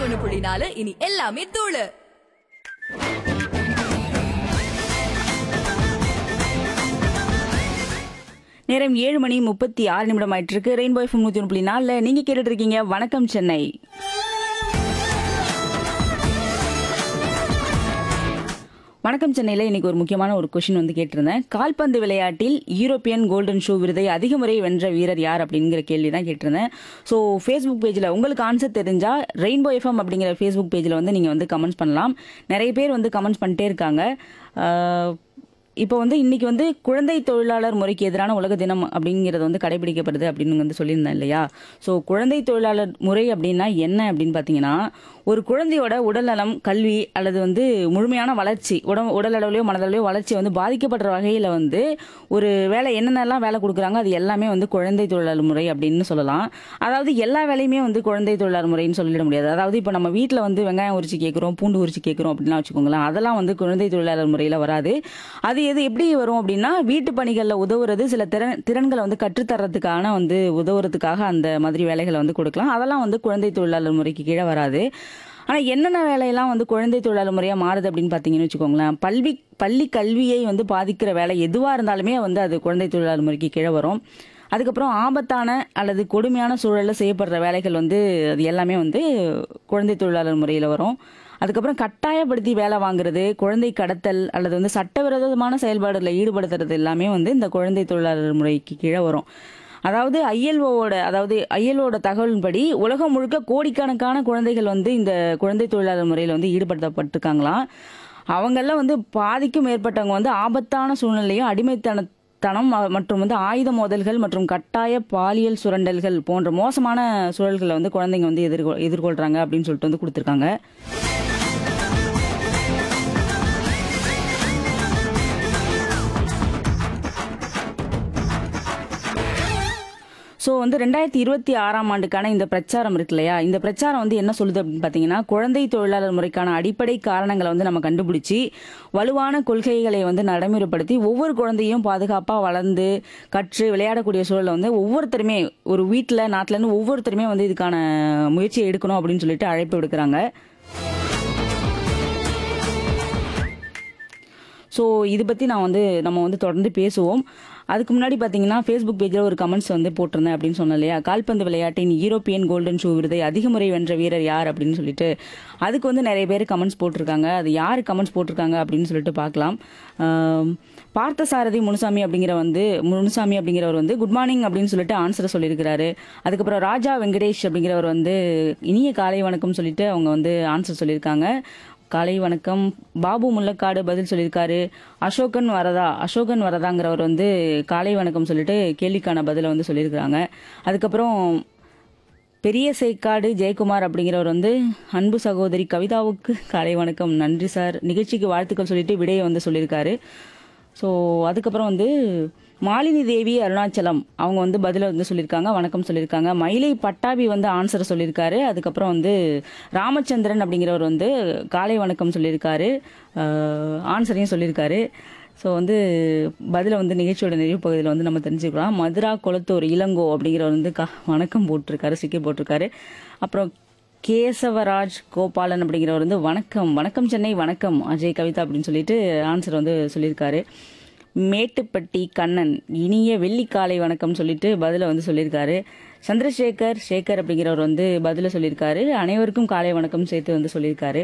ஒண்ணு புள்ளி நாலு இனி எல்லாமே தூளு நேரம் ஏழு மணி முப்பத்தி ஆறு நிமிடம் ஆயிட்டு இருக்கு ரெயின்போ எஃப்எம் நூத்தி ஒன்று புள்ளி நாலில் நீங்க கேட்டுட்டு இருக்கீங்க வணக்கம் சென்னை வணக்கம் சென்னையில் இன்னைக்கு ஒரு முக்கியமான ஒரு கொஷின் வந்து கேட்டிருந்தேன் கால்பந்து விளையாட்டில் யூரோப்பியன் கோல்டன் ஷூ விருதை அதிக முறை வென்ற வீரர் யார் அப்படிங்கிற கேள்வி தான் கேட்டிருந்தேன் ஸோ ஃபேஸ்புக் பேஜில் உங்களுக்கு ஆன்சர் தெரிஞ்சால் ரெயின்போ எஃப்எம் அப்படிங்கிற ஃபேஸ்புக் பேஜில் வந்து நீங்கள் வந்து கமெண்ட்ஸ் பண்ணலாம் நிறைய பேர் வந்து கமெண்ட்ஸ் பண்ணிட்டே இருக்காங்க ஆஹ், இப்போ வந்து இன்னைக்கு வந்து குழந்தை தொழிலாளர் முறைக்கு எதிரான உலக தினம் அப்படிங்கிறது வந்து கடைபிடிக்கப்படுது அப்படின்னு வந்து சொல்லியிருந்தேன் இல்லையா ஸோ குழந்தை தொழிலாளர் முறை அப்படின்னா என்ன அப்படின்னு பார்த்தீங்கன்னா ஒரு குழந்தையோட உடல்நலம் கல்வி அல்லது வந்து முழுமையான வளர்ச்சி உட உடல் அளவுலையோ மனதளவுலையோ வளர்ச்சி வந்து பாதிக்கப்படுற வகையில் வந்து ஒரு வேலை என்னென்னலாம் வேலை கொடுக்குறாங்க அது எல்லாமே வந்து குழந்தை தொழிலாளர் முறை அப்படின்னு சொல்லலாம் அதாவது எல்லா வேலையுமே வந்து குழந்தை தொழிலாளர் முறைன்னு சொல்லிட முடியாது அதாவது இப்போ நம்ம வீட்டில் வந்து வெங்காயம் உரிச்சு கேட்குறோம் பூண்டு உரிச்சு கேட்குறோம் அப்படின்னா வச்சுக்கோங்களேன் அதெல்லாம் வந்து குழந்தை தொழிலாளர் முறையில் வராது அது எது எப்படி வரும் அப்படின்னா வீட்டு பணிகளில் உதவுறது சில திறன் திறன்களை வந்து கற்றுத்தரதுக்கான வந்து உதவுறதுக்காக அந்த மாதிரி வேலைகளை வந்து கொடுக்கலாம் அதெல்லாம் வந்து குழந்தை தொழிலாளர் முறைக்கு கீழே வராது ஆனால் என்னென்ன வேலையெல்லாம் வந்து குழந்தை தொழிலாளர் முறையாக மாறுது அப்படின்னு பார்த்தீங்கன்னு வச்சுக்கோங்களேன் பல்வி பள்ளி கல்வியை வந்து பாதிக்கிற வேலை எதுவாக இருந்தாலுமே வந்து அது குழந்தை தொழிலாளர் முறைக்கு கீழே வரும் அதுக்கப்புறம் ஆபத்தான அல்லது கொடுமையான சூழலில் செய்யப்படுற வேலைகள் வந்து அது எல்லாமே வந்து குழந்தை தொழிலாளர் முறையில் வரும் அதுக்கப்புறம் கட்டாயப்படுத்தி வேலை வாங்குறது குழந்தை கடத்தல் அல்லது வந்து சட்டவிரோதமான செயல்பாடுகளில் ஈடுபடுத்துறது எல்லாமே வந்து இந்த குழந்தை தொழிலாளர் முறைக்கு கீழே வரும் அதாவது ஐஎல்ஓவோட அதாவது ஐஎல்ஓட தகவலின்படி உலகம் முழுக்க கோடிக்கணக்கான குழந்தைகள் வந்து இந்த குழந்தை தொழிலாளர் முறையில் வந்து ஈடுபடுத்தப்பட்டிருக்காங்களாம் அவங்கள வந்து பாதிக்கும் மேற்பட்டவங்க வந்து ஆபத்தான சூழ்நிலையும் அடிமைத்தன தனம் ம- மற்றும் வந்து ஆயுத மோதல்கள் மற்றும் கட்டாய பாலியல் சுரண்டல்கள் போன்ற மோசமான சூழல்களை வந்து குழந்தைங்க வந்து எதிர்கொ எதிர்கொள்றாங்க அப்படின்னு சொல்லிட்டு வந்து கொடுத்துருக்காங்க ஸோ வந்து ரெண்டாயிரத்தி இருபத்தி ஆறாம் ஆண்டுக்கான இந்த பிரச்சாரம் இருக்கு இல்லையா இந்த பிரச்சாரம் வந்து என்ன சொல்லுது அப்படின்னு பார்த்தீங்கன்னா குழந்தை தொழிலாளர் முறைக்கான அடிப்படை காரணங்களை வந்து நம்ம கண்டுபிடிச்சி வலுவான கொள்கைகளை வந்து நடைமுறைப்படுத்தி ஒவ்வொரு குழந்தையும் பாதுகாப்பாக வளர்ந்து கற்று விளையாடக்கூடிய சூழலை வந்து ஒவ்வொருத்தருமே ஒரு வீட்டில் நாட்டிலேருந்து ஒவ்வொருத்தருமே வந்து இதுக்கான முயற்சியை எடுக்கணும் அப்படின்னு சொல்லிட்டு அழைப்பு விடுக்கிறாங்க ஸோ இது பற்றி நான் வந்து நம்ம வந்து தொடர்ந்து பேசுவோம் அதுக்கு முன்னாடி பார்த்தீங்கன்னா ஃபேஸ்புக் பேஜில் ஒரு கமெண்ட்ஸ் வந்து போட்டிருந்தேன் அப்படின்னு சொன்னேன் இல்லையா கால்பந்து விளையாட்டின் யூரோப்பியன் கோல்டன் ஷூ விருதை அதிக முறை வென்ற வீரர் யார் அப்படின்னு சொல்லிட்டு அதுக்கு வந்து நிறைய பேர் கமெண்ட்ஸ் போட்டிருக்காங்க அது யார் கமெண்ட்ஸ் போட்டிருக்காங்க அப்படின்னு சொல்லிட்டு பார்க்கலாம் ஆம், பார்த்தசாரதி முனுசாமி அப்படிங்கிற வந்து முனுசாமி அப்படிங்கிறவர் வந்து குட் மார்னிங் அப்படின்னு சொல்லிட்டு ஆன்சரை சொல்லியிருக்கிறாரு அதுக்கப்புறம் ராஜா வெங்கடேஷ் அப்படிங்கிறவர் வந்து இனிய காலை வணக்கம் சொல்லிட்டு அவங்க வந்து ஆன்சர் சொல்லியிருக்காங்க காலை வணக்கம் பாபு முல்லக்காடு பதில் சொல்லியிருக்காரு அசோகன் வரதா அசோகன் வரதாங்கிறவர் வந்து காலை வணக்கம் சொல்லிட்டு கேள்விக்கான பதிலை வந்து சொல்லியிருக்கிறாங்க அதுக்கப்புறம் பெரிய சேக்காடு ஜெயக்குமார் அப்படிங்கிறவர் வந்து அன்பு சகோதரி கவிதாவுக்கு காலை வணக்கம் நன்றி சார் நிகழ்ச்சிக்கு வாழ்த்துக்கள் சொல்லிட்டு விடையை வந்து சொல்லியிருக்காரு ஸோ அதுக்கப்புறம் வந்து மாலினி தேவி அருணாச்சலம் அவங்க வந்து பதிலை வந்து சொல்லியிருக்காங்க வணக்கம் சொல்லியிருக்காங்க மயிலை பட்டாபி வந்து ஆன்சரை சொல்லியிருக்காரு அதுக்கப்புறம் வந்து ராமச்சந்திரன் அப்படிங்கிறவர் வந்து காலை வணக்கம் சொல்லியிருக்காரு ஆஹ் ஆன்சரையும் சொல்லியிருக்காரு ஸோ வந்து பதிலை வந்து நிகழ்ச்சியோட நிறைவு பகுதியில் வந்து நம்ம தெரிஞ்சுக்கலாம் மதுரா குளத்தூர் இளங்கோ அப்படிங்கிறவர் வந்து க வணக்கம் போட்டிருக்காரு சிக்கி போட்டிருக்காரு அப்புறம் கேசவராஜ் கோபாலன் அப்படிங்கிறவர் வந்து வணக்கம் வணக்கம் சென்னை வணக்கம் அஜய் கவிதா அப்படின்னு சொல்லிட்டு ஆன்சர் வந்து சொல்லியிருக்காரு மேட்டுப்பட்டி கண்ணன் இனிய வெள்ளிக்காலை வணக்கம் சொல்லிட்டு பதிலை வந்து சொல்லியிருக்காரு சந்திரசேகர் சேகர் அப்படிங்கிறவர் வந்து பதில சொல்லியிருக்காரு அனைவருக்கும் காலை வணக்கம் சேர்த்து வந்து சொல்லியிருக்காரு